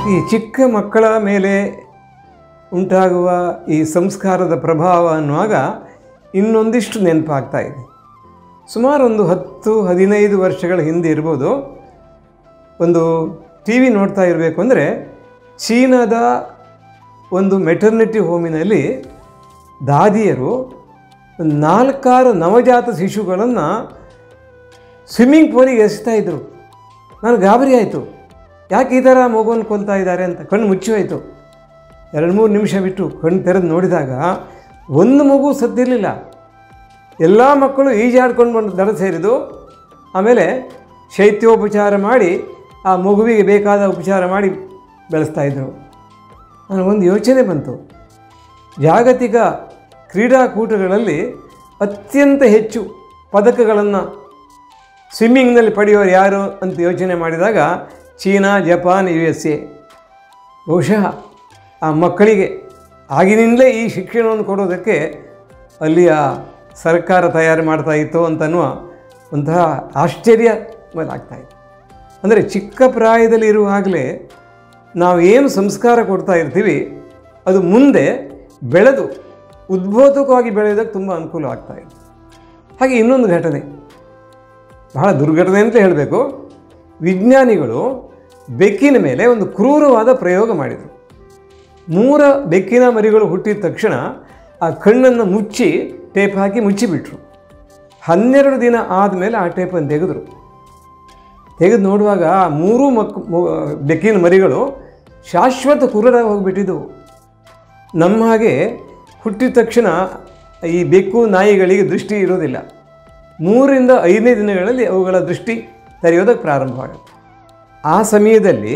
ಈ ಚಿಕ್ಕ ಮಕ್ಕಳ ಮೇಲೆ ಉಂಟಾಗುವ ಈ ಸಂಸ್ಕಾರದ ಪ್ರಭಾವ ಅನ್ನುವಾಗ ಇನ್ನೊಂದಿಷ್ಟು ನೆನಪಾಗ್ತಾ ಇದೆ ಸುಮಾರು ಒಂದು ಹತ್ತು ಹದಿನೈದು ವರ್ಷಗಳ ಹಿಂದೆ ಇರ್ಬೋದು ಒಂದು ಟಿ ವಿ ನೋಡ್ತಾ ಇರಬೇಕು ಅಂದರೆ ಚೀನಾದ ಒಂದು ಮೆಟರ್ನಿಟಿ ಹೋಮಿನಲ್ಲಿ ದಾದಿಯರು ಒಂದು ನಾಲ್ಕಾರು ನವಜಾತ ಶಿಶುಗಳನ್ನು ಸ್ವಿಮ್ಮಿಂಗ್ ಪೂಲಿಗೆ ಎಸೆತಾ ಇದ್ದರು ನಾನು ಗಾಬರಿ ಆಯಿತು ಯಾಕೆ ಈ ಥರ ಮಗುವನ್ನು ಕೊಲ್ತಾ ಇದ್ದಾರೆ ಅಂತ ಕಣ್ಣು ಮುಚ್ಚಿ ಹೋಯಿತು ಎರಡು ಮೂರು ನಿಮಿಷ ಬಿಟ್ಟು ಕಣ್ಣು ತೆರೆದು ನೋಡಿದಾಗ ಒಂದು ಮಗು ಸತ್ತಿರಲಿಲ್ಲ ಎಲ್ಲ ಮಕ್ಕಳು ಈಜಾಡ್ಕೊಂಡು ಬಂದು ದಡ ಸೇರಿದು ಆಮೇಲೆ ಶೈತ್ಯೋಪಚಾರ ಮಾಡಿ ಆ ಮಗುವಿಗೆ ಬೇಕಾದ ಉಪಚಾರ ಮಾಡಿ ಬೆಳೆಸ್ತಾ ಇದ್ದರು ನನಗೊಂದು ಯೋಚನೆ ಬಂತು ಜಾಗತಿಕ ಕ್ರೀಡಾಕೂಟಗಳಲ್ಲಿ ಅತ್ಯಂತ ಹೆಚ್ಚು ಪದಕಗಳನ್ನು ಸ್ವಿಮ್ಮಿಂಗ್ನಲ್ಲಿ ಪಡೆಯೋರು ಯಾರು ಅಂತ ಯೋಚನೆ ಮಾಡಿದಾಗ China Japan U S A ಬಹುಶಃ ಆ ಮಕ್ಕಳಿಗೆ ಆಗಿನಿಂದಲೇ ಈ ಶಿಕ್ಷಣವನ್ನು ಕೊಡೋದಕ್ಕೆ ಅಲ್ಲಿಯ ಸರ್ಕಾರ ತಯಾರು ಮಾಡ್ತಾ ಇತ್ತು ಅಂತನ್ನುವ ಒಂತಹ ಆಶ್ಚರ್ಯ ಆಗ್ತಾಯಿತ್ತು ಅಂದರೆ ಚಿಕ್ಕ ಪ್ರಾಯದಲ್ಲಿ ಇರುವಾಗಲೇ ನಾವು ಏನು ಸಂಸ್ಕಾರ ಕೊಡ್ತಾ ಇರ್ತೀವಿ ಅದು ಮುಂದೆ ಬೆಳೆದು ಉದ್ಬೋಧಕವಾಗಿ ಬೆಳೆಯೋದಕ್ಕೆ ತುಂಬ ಅನುಕೂಲ ಆಗ್ತಾ ಇದೆ ಹಾಗೆ ಇನ್ನೊಂದು ಘಟನೆ ಬಹಳ ದುರ್ಘಟನೆ ಅಂತ ಹೇಳಬೇಕು ವಿಜ್ಞಾನಿಗಳು ಬೆಕ್ಕಿನ ಮೇಲೆ ಒಂದು ಕ್ರೂರವಾದ ಪ್ರಯೋಗ ಮಾಡಿದರು ಮೂರ ಬೆಕ್ಕಿನ ಮರಿಗಳು ಹುಟ್ಟಿದ ತಕ್ಷಣ ಆ ಕಣ್ಣನ್ನು ಮುಚ್ಚಿ ಟೇಪ್ ಹಾಕಿ ಮುಚ್ಚಿಬಿಟ್ರು ಹನ್ನೆರಡು ದಿನ ಆದಮೇಲೆ ಆ ಟೇಪನ್ನು ತೆಗೆದರು ತೆಗೆದು ನೋಡುವಾಗ ಆ ಮೂರೂ ಮಕ್ ಮು- ಬೆಕ್ಕಿನ ಮರಿಗಳು ಶಾಶ್ವತ ಕುರುಡಾಗಿ ಹೋಗಿಬಿಟ್ಟಿದ್ದವು ನಮ್ಮ ಹಾಗೆ ಹುಟ್ಟಿದ ತಕ್ಷಣ ಈ ಬೆಕ್ಕು ನಾಯಿಗಳಿಗೆ ದೃಷ್ಟಿ ಇರೋದಿಲ್ಲ ಮೂರರಿಂದ ಐದನೇ ದಿನಗಳಲ್ಲಿ ಅವುಗಳ ದೃಷ್ಟಿ ತೆರೆಯೋದಕ್ಕೆ ಪ್ರಾರಂಭವಾಗುತ್ತೆ ಆ ಸಮಯದಲ್ಲಿ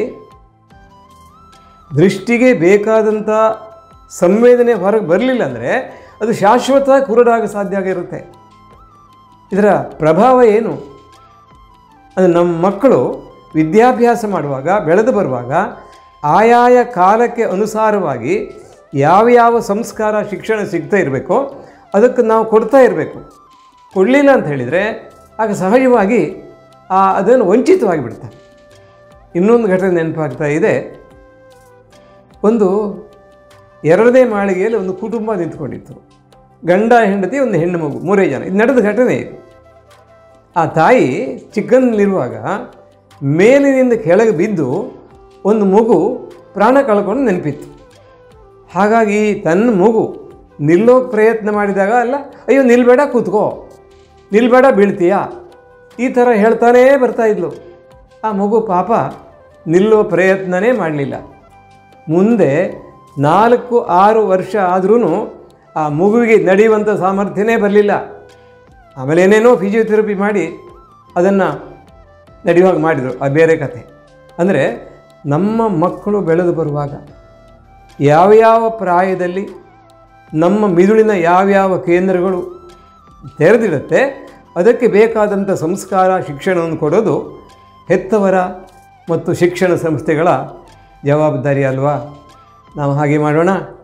ದೃಷ್ಟಿಗೆ ಬೇಕಾದಂಥ ಸಂವೇದನೆ ಹೊರಗೆ ಬರಲಿಲ್ಲ ಅಂದರೆ ಅದು ಶಾಶ್ವತ ಕುರುಡಾಗ ಸಾಧ್ಯ ಆಗಿರುತ್ತೆ ಇದರ ಪ್ರಭಾವ ಏನು ಅದು ನಮ್ಮ ಮಕ್ಕಳು ವಿದ್ಯಾಭ್ಯಾಸ ಮಾಡುವಾಗ ಬೆಳೆದು ಬರುವಾಗ ಆಯಾಯ ಕಾಲಕ್ಕೆ ಅನುಸಾರವಾಗಿ ಯಾವ ಯಾವ ಸಂಸ್ಕಾರ ಶಿಕ್ಷಣ ಸಿಗ್ತಾ ಇರಬೇಕೋ ಅದಕ್ಕೆ ನಾವು ಕೊಡ್ತಾ ಇರಬೇಕು ಕೊಡಲಿಲ್ಲ ಅಂತ ಹೇಳಿದರೆ ಆಗ ಸಹಜವಾಗಿ ಆ ಅದನ್ನು ವಂಚಿತವಾಗಿ ಬಿಡ್ತಾರೆ ಇನ್ನೊಂದು ಘಟನೆ ನೆನಪಾಗ್ತಾ ಇದೆ ಒಂದು ಎರಡನೇ ಮಾಳಿಗೆಯಲ್ಲಿ ಒಂದು ಕುಟುಂಬ ನಿಂತ್ಕೊಂಡಿತ್ತು ಗಂಡ ಹೆಂಡತಿ ಒಂದು ಹೆಣ್ಣು ಮಗು ಮೂರೇ ಜನ ಇದು ನಡೆದ ಘಟನೆ ಇದು ಆ ತಾಯಿ ಚಿಕ್ಕನ್ನಲ್ಲಿರುವಾಗ ಮೇಲಿನಿಂದ ಕೆಳಗೆ ಬಿದ್ದು ಒಂದು ಮಗು ಪ್ರಾಣ ಕಳ್ಕೊಂಡು ನೆನಪಿತ್ತು ಹಾಗಾಗಿ ತನ್ನ ಮಗು ನಿಲ್ಲೋಕೆ ಪ್ರಯತ್ನ ಮಾಡಿದಾಗ ಅಲ್ಲ ಅಯ್ಯೋ ನಿಲ್ಬೇಡ ಕೂತ್ಕೋ ನಿಲ್ಬೇಡ ಬೀಳ್ತೀಯಾ ಈ ಥರ ಹೇಳ್ತಾನೇ ಬರ್ತಾ ಇದ್ಲು ಆ ಮಗು ಪಾಪ ನಿಲ್ಲುವ ಪ್ರಯತ್ನನೇ ಮಾಡಲಿಲ್ಲ ಮುಂದೆ ನಾಲ್ಕು ಆರು ವರ್ಷ ಆದ್ರೂ ಆ ಮಗುವಿಗೆ ನಡೆಯುವಂಥ ಸಾಮರ್ಥ್ಯನೇ ಬರಲಿಲ್ಲ ಆಮೇಲೆ ಏನೇನೋ ಫಿಸಿಯೋಥೆರಪಿ ಮಾಡಿ ಅದನ್ನು ನಡೆಯುವಾಗ ಮಾಡಿದರು ಆ ಬೇರೆ ಕಥೆ ಅಂದರೆ ನಮ್ಮ ಮಕ್ಕಳು ಬೆಳೆದು ಬರುವಾಗ ಯಾವ ಯಾವ ಪ್ರಾಯದಲ್ಲಿ ನಮ್ಮ ಮಿದುಳಿನ ಯಾವ್ಯಾವ ಕೇಂದ್ರಗಳು ತೆರೆದಿರುತ್ತೆ ಅದಕ್ಕೆ ಬೇಕಾದಂಥ ಸಂಸ್ಕಾರ ಶಿಕ್ಷಣವನ್ನು ಕೊಡೋದು ಹೆತ್ತವರ ಮತ್ತು ಶಿಕ್ಷಣ ಸಂಸ್ಥೆಗಳ ಜವಾಬ್ದಾರಿ ಅಲ್ವಾ ನಾವು ಹಾಗೆ ಮಾಡೋಣ